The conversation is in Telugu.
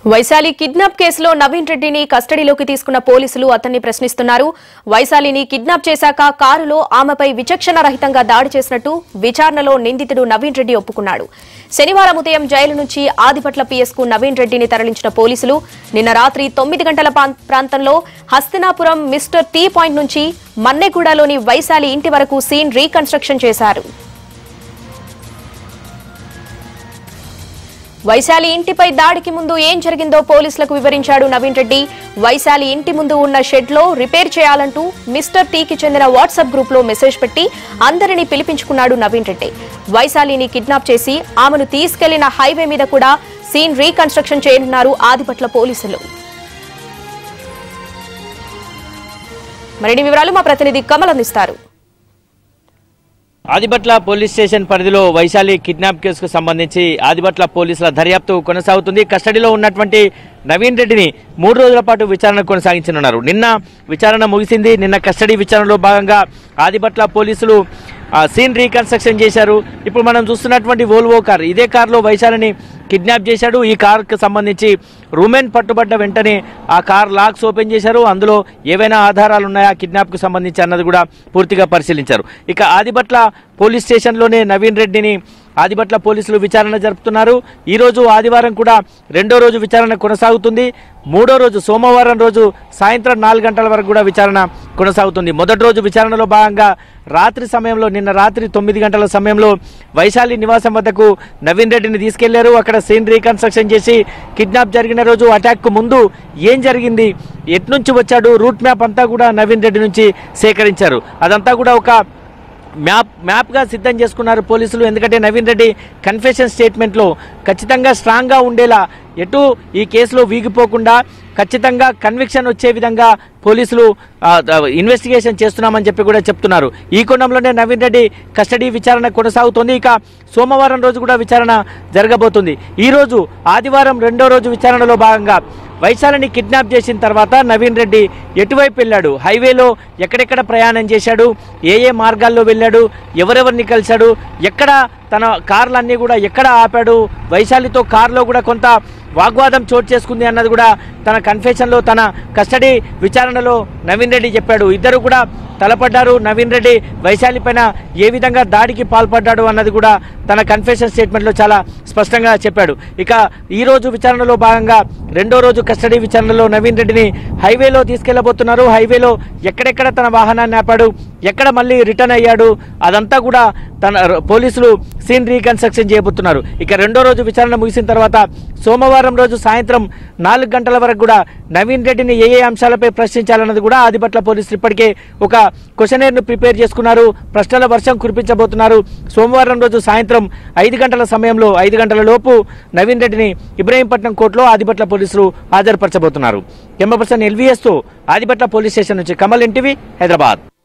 వైశాలి కిడ్నాప్ కేసులో నవీన్ రెడ్డిని కస్టడీలోకి తీసుకున్న పోలీసులు అతన్ని ప్రశ్నిస్తున్నారు వైశాలిని కిడ్నాప్ చేశాక కారులో ఆమెపై విచక్షణ రహితంగా దాడి చేసినట్టు విచారణలో నిందితుడు నవీన్ రెడ్డి ఒప్పుకున్నాడు శనివారం ఉదయం జైలు నుంచి ఆదిపట్ల పిఎస్ కు నవీన్ రెడ్డిని తరలించిన పోలీసులు నిన్న రాత్రి తొమ్మిది గంటల ప్రాం- ప్రాంతంలో హస్తినాపురం మిస్టర్ టీ పాయింట్ నుంచి మన్నెగూడలోని వైశాలి ఇంటి వరకు సీన్ రీకన్స్ట్రక్షన్ చేశారు వైశాలి ఇంటిపై దాడికి ముందు ఏం జరిగిందో పోలీసులకు వివరించాడు నవీన్ రెడ్డి వైశాలి ఇంటి ముందు ఉన్న షెడ్ లో రిపేర్ చేయాలంటూ మిస్టర్ టీకి చెందిన వాట్సాప్ గ్రూప్ లో మెసేజ్ పెట్టి అందరినీ పిలిపించుకున్నాడు నవీన్ రెడ్డి వైశాలిని కిడ్నాప్ చేసి ఆమెను తీసుకెళ్లిన హైవే మీద కూడా సీన్ రీకన్స్ట్రక్షన్ చేయనున్నారు ఆదిపట్ల పోలీసులు మరిన్ని వివరాలు మా ప్రతినిధి కమల్ అందిస్తారు ఆదిబట్ల పోలీస్ స్టేషన్ పరిధిలో వైశాలి కిడ్నాప్ కేసుకు సంబంధించి ఆదిబట్ల పోలీసుల దర్యాప్తు కొనసాగుతుంది కస్టడీలో ఉన్నటువంటి నవీన్ రెడ్డిని మూడు రోజుల పాటు విచారణ కొనసాగించనున్నారు నిన్న విచారణ ముగిసింది నిన్న కస్టడీ విచారణలో భాగంగా ఆదిబట్ల పోలీసులు ఆ, సీన్ రీకన్స్ట్రక్షన్ చేశారు ఇప్పుడు మనం చూస్తున్నటువంటి వోల్వో కార్ ఇదే కారులో వైశాలిని కిడ్నాప్ చేశాడు ఈ కార్కు సంబంధించి రూమెన్ పట్టుబడ్డ వెంటనే ఆ కార్ లాక్స్ ఓపెన్ చేశారు అందులో ఏవైనా ఆధారాలు ఉన్నాయా కిడ్నాప్కు సంబంధించి అన్నది కూడా పూర్తిగా పరిశీలించారు ఇక ఆదిబట్ల పోలీస్ స్టేషన్లోనే నవీన్ రెడ్డిని ఆదిబట్ల పోలీసులు విచారణ జరుపుతున్నారు ఈ రోజు ఆదివారం కూడా రెండో రోజు విచారణ కొనసాగుతుంది మూడో రోజు సోమవారం రోజు సాయంత్రం నాలుగు గంటల వరకు కూడా విచారణ కొనసాగుతుంది మొదటి రోజు విచారణలో భాగంగా రాత్రి సమయంలో నిన్న రాత్రి తొమ్మిది గంటల సమయంలో వైశాలి నివాసం వద్దకు నవీన్ రెడ్డిని తీసుకెళ్లారు అక్కడ సీన్ రీకన్స్ట్రక్షన్ చేసి కిడ్నాప్ జరిగిన రోజు అటాక్ ముందు ఏం జరిగింది ఎట్నుంచి వచ్చాడు రూట్ మ్యాప్ అంతా కూడా నవీన్ రెడ్డి నుంచి సేకరించారు అదంతా కూడా ఒక మ్యాప్ మ్యాప్గా సిద్ధం చేసుకున్నారు పోలీసులు ఎందుకంటే నవీన్ రెడ్డి కన్ఫెషన్ స్టేట్మెంట్లో ఖచ్చితంగా స్ట్రాంగ్గా ఉండేలా ఎటు ఈ కేసులో వీగిపోకుండా ఖచ్చితంగా కన్విక్షన్ వచ్చే విధంగా పోలీసులు ఆ, ఆ, ఇన్వెస్టిగేషన్ చేస్తున్నామని చెప్పి కూడా చెప్తున్నారు ఈ కోణంలోనే నవీన్ రెడ్డి కస్టడీ విచారణ కొనసాగుతోంది ఇక సోమవారం రోజు కూడా విచారణ జరగబోతుంది ఈ రోజు ఆదివారం రెండో రోజు విచారణలో భాగంగా వైశాలిని కిడ్నాప్ చేసిన తర్వాత నవీన్ రెడ్డి ఎటువైపు వెళ్ళాడు హైవేలో ఎక్కడెక్కడ ప్రయాణం చేశాడు ఏ ఏ మార్గాల్లో వెళ్ళాడు ఎవరెవరిని కలిశాడు ఎక్కడ తన కార్లన్నీ కూడా ఎక్కడ ఆపాడు వైశాలితో కార్లో కూడా కొంత వాగ్వాదం చోటు చేసుకుంది అన్నది కూడా తన కన్ఫెషన్లో తన కస్టడీ విచారణలో నవీన్ రెడ్డి చెప్పాడు ఇద్దరు కూడా తలపడ్డారు నవీన్ రెడ్డి వైశాలి పైన ఏ విధంగా దాడికి పాల్పడ్డాడు అన్నది కూడా తన కన్ఫెషన్ స్టేట్మెంట్లో చాలా స్పష్టంగా చెప్పాడు ఇక ఈ రోజు విచారణలో భాగంగా రెండో రోజు కస్టడీ విచారణలో నవీన్ రెడ్డిని హైవేలో తీసుకెళ్లబోతున్నారు హైవేలో ఎక్కడెక్కడ తన వాహనాన్ని ఆపాడు ఎక్కడ మళ్ళీ రిటర్న్ అయ్యాడు అదంతా కూడా తన పోలీసులు సీన్ రీకన్స్ట్రక్షన్ చేయబోతున్నారు ఇక రెండో రోజు విచారణ ముగిసిన తర్వాత సోమవారం రోజు సాయంత్రం నాలుగు గంటల వరకు కూడా నవీన్ రెడ్డిని ఏ ఏ అంశాలపై ప్రశ్నించాలన్నది కూడా ఆదిపట్ల పోలీసులు ఇప్పటికే ఒక క్వశ్చనేర్ను ప్రిపేర్ చేసుకున్నారు ప్రశ్నల వర్షం కురిపించబోతున్నారు సోమవారం రోజు సాయంత్రం ఐదు గంటల సమయంలో ఐదు గంటల లోపు నవీన్ రెడ్డిని ఇబ్రహీంపట్నం కోర్టులో ఆదిపట్ల పోలీసులు హాజరుపరచబోతున్నారు కెంబ పర్సన్ ఎల్వీఎస్తో ఆదిపట్ల పోలీస్ స్టేషన్ నుంచి కమల్ ఎన్టీవీ హైదరాబాద్